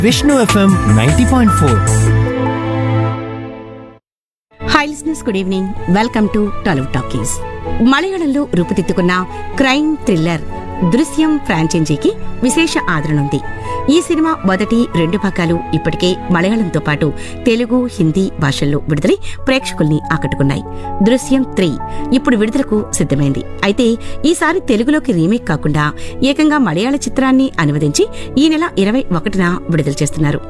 Vishnu FM ninety point four hi listeners good evening welcome to Tollywood talkies మలయాళంలో రూపుదిద్దుకున్న crime thriller దృశ్యం ఫ్రాంచైజీకి విశేష ఆదరణ ఉంది ఈ సినిమా మొదటి రెండు భాగాలు ఇప్పటికే మలయాళంతో పాటు తెలుగు హిందీ భాషల్లో విడుదలై ప్రేక్షకుల్ని ఆకట్టుకున్నాయి దృశ్యం త్రీ ఇప్పుడు విడుదలకు సిద్ధమైంది అయితే ఈసారి తెలుగులోకి రీమేక్ కాకుండా ఏకంగా మలయాళ చిత్రాన్ని అనువదించి ఈ నెల ఇరవై ఒకటిన విడుదల చేస్తున్నారు